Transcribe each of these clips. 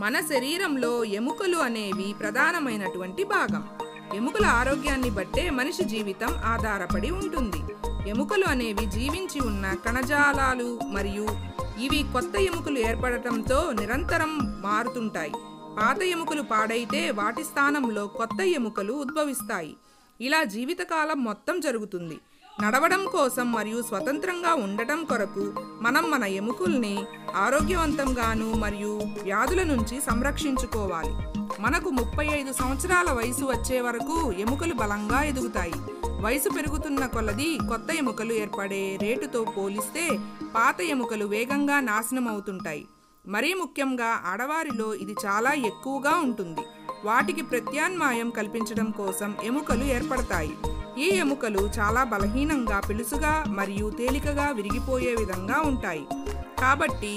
మన శరీరంలో ఎముకలు అనేవి ప్రధానమైనటువంటి భాగం ఎముకల ఆరోగ్యాన్ని బట్టే మనిషి జీవితం ఆధారపడి ఉంటుంది ఎముకలు అనేవి జీవించి ఉన్న కణజాలాలు మరియు ఇవి కొత్త ఎముకలు ఏర్పడటంతో నిరంతరం మారుతుంటాయి పాత ఎముకలు పాడైతే వాటి స్థానంలో కొత్త ఎముకలు ఉద్భవిస్తాయి ఇలా జీవితకాలం మొత్తం జరుగుతుంది నడవడం కోసం మరియు స్వతంత్రంగా ఉండటం కొరకు మనం మన ఎముకల్ని ఆరోగ్యవంతంగాను మరియు వ్యాధుల నుంచి సంరక్షించుకోవాలి మనకు ముప్పై ఐదు సంవత్సరాల వయసు వచ్చే వరకు ఎముకలు బలంగా ఎదుగుతాయి వయసు పెరుగుతున్న కొలది కొత్త ఎముకలు ఏర్పడే రేటుతో పోలిస్తే పాత ఎముకలు వేగంగా నాశనం అవుతుంటాయి మరీ ముఖ్యంగా ఆడవారిలో ఇది చాలా ఎక్కువగా ఉంటుంది వాటికి ప్రత్యామ్నాయం కల్పించడం కోసం ఎముకలు ఏర్పడతాయి ఈ ఎముకలు చాలా బలహీనంగా పిలుసుగా మరియు తేలికగా విరిగిపోయే విధంగా ఉంటాయి కాబట్టి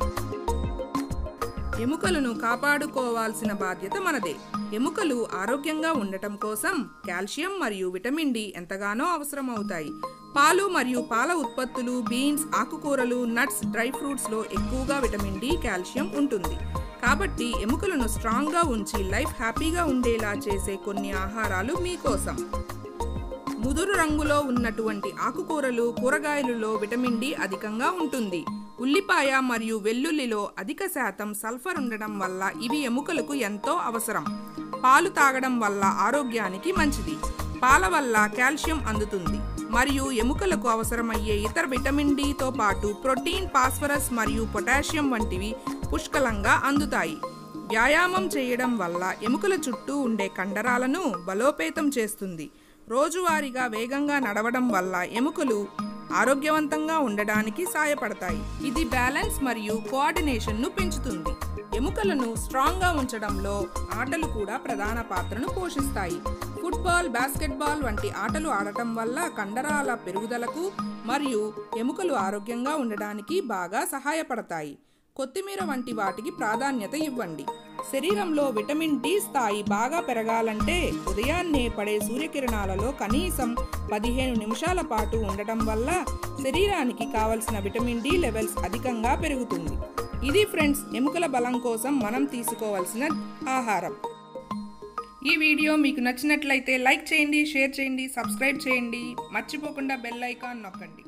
ఎముకలను కాపాడుకోవాల్సిన బాధ్యత మనదే ఎముకలు ఆరోగ్యంగా ఉండటం కోసం కాల్షియం మరియు విటమిన్ డి ఎంతగానో అవసరమవుతాయి పాలు మరియు పాల ఉత్పత్తులు బీన్స్ ఆకుకూరలు నట్స్ డ్రై ఫ్రూట్స్లో ఎక్కువగా విటమిన్ డి కాల్షియం ఉంటుంది కాబట్టి ఎముకలను స్ట్రాంగ్గా ఉంచి లైఫ్ హ్యాపీగా ఉండేలా చేసే కొన్ని ఆహారాలు మీకోసం ముదురు రంగులో ఉన్నటువంటి ఆకుకూరలు కూరగాయలలో విటమిన్ డి అధికంగా ఉంటుంది ఉల్లిపాయ మరియు వెల్లుల్లిలో అధిక శాతం సల్ఫర్ ఉండడం వల్ల ఇవి ఎముకలకు ఎంతో అవసరం పాలు తాగడం వల్ల ఆరోగ్యానికి మంచిది పాల వల్ల కాల్షియం అందుతుంది మరియు ఎముకలకు అవసరమయ్యే ఇతర విటమిన్ డితో పాటు ప్రోటీన్ ఫాస్ఫరస్ మరియు పొటాషియం వంటివి పుష్కలంగా అందుతాయి వ్యాయామం చేయడం వల్ల ఎముకల చుట్టూ ఉండే కండరాలను బలోపేతం చేస్తుంది రోజువారీగా వేగంగా నడవడం వల్ల ఎముకలు ఆరోగ్యవంతంగా ఉండడానికి సాయపడతాయి ఇది బ్యాలెన్స్ మరియు కోఆర్డినేషన్ను పెంచుతుంది ఎముకలను స్ట్రాంగ్గా ఉంచడంలో ఆటలు కూడా ప్రధాన పాత్రను పోషిస్తాయి ఫుట్బాల్ బాస్కెట్బాల్ వంటి ఆటలు ఆడటం వల్ల కండరాల పెరుగుదలకు మరియు ఎముకలు ఆరోగ్యంగా ఉండడానికి బాగా సహాయపడతాయి కొత్తిమీర వంటి వాటికి ప్రాధాన్యత ఇవ్వండి శరీరంలో విటమిన్ డి స్థాయి బాగా పెరగాలంటే ఉదయాన్నే పడే సూర్యకిరణాలలో కనీసం పదిహేను నిమిషాల పాటు ఉండటం వల్ల శరీరానికి కావలసిన విటమిన్ డి లెవెల్స్ అధికంగా పెరుగుతుంది ఇది ఫ్రెండ్స్ ఎముకల బలం కోసం మనం తీసుకోవాల్సిన ఆహారం ఈ వీడియో మీకు నచ్చినట్లయితే లైక్ చేయండి షేర్ చేయండి సబ్స్క్రైబ్ చేయండి మర్చిపోకుండా బెల్ ఐకాన్ నొక్కండి